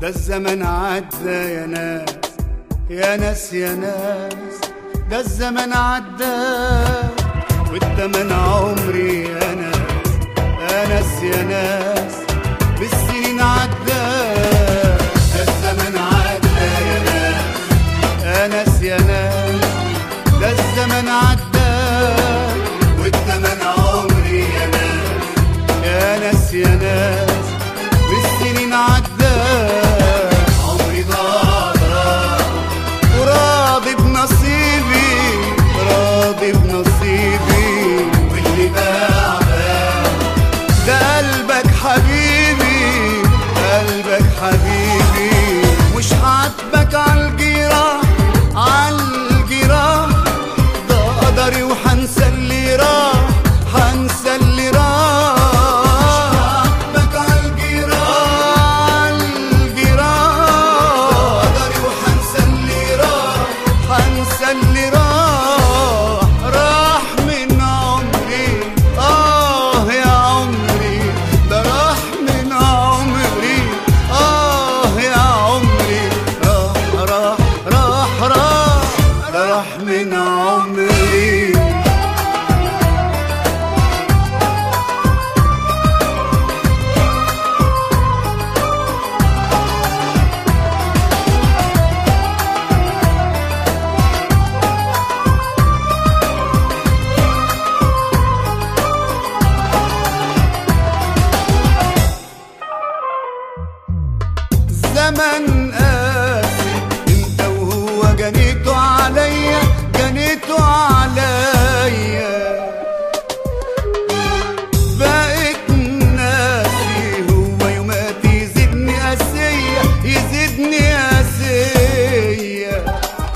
ده الزمن عدى يا ناس يا ناس يا ناس ده الزمن عدى والتمن عمري يا ناس يا ناس يا ناس بالسنين عدى ده الزمن عدى يا ناس يا ناس يا ناس ده الزمن عدى والتمن عمري يا ناس يا ناس يا ناس بالسنين عدى عمري ضاع وراضي بنصيبي راضي بنصيبي واللي باع باع ده قلبك حبيبي قلبك حبيبي مش عاتبك عالجراح عالجراح ده قدري وحنسى اللي راح حنسى اللي راح عاتبك عالجراح عالجراح ده قدري وحنسى اللي راح حنسى اللي راح راح من عمري آه يا عمري ده راح من عمري آه يا عمري راح راح راح راح راح من عمري زمن قاسي انت وهو جنيته عليا جنيته عليا بقيت ناسي هو يومات يزيدني قاسية يزيدني قاسية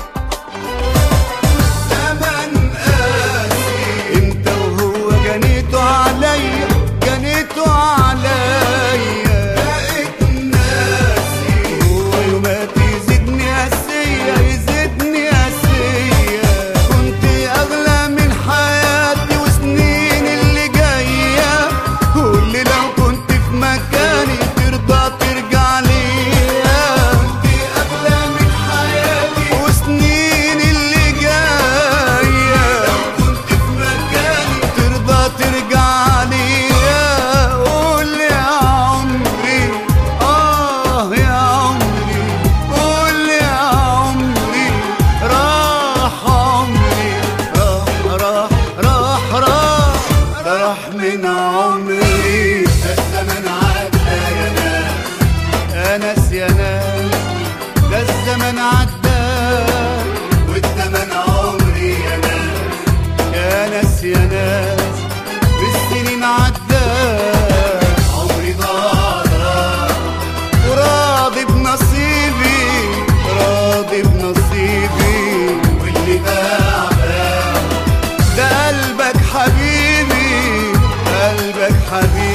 زمن قاسي انت وهو جنيته عليا جنيته عليا بقيت ناسي هو يومات يزيدني قاسية يزيدني قاسية كنت اغلى من حياتي وسنين اللي جاية كل لو كنت في مكاني ترضى ترجع ليا كنت اغلى من حياتي وسنين اللي جاية لو كنت في مكاني ترضى ترجع ليا قول يا عمري اه يا عمري قول يا عمري راح عمري راح راح راح راح راح من عمري الزمن عدى يا ناس يا ناس يا ناس ده الزمن عدى والزمن عمري يا ناس يا ناس يا ناس بالسنين عدى عمري ضاع وراضي بنصيبي راضي بنصيبي واللي باع باع ده قلبك حبيبي قلبك حبيبي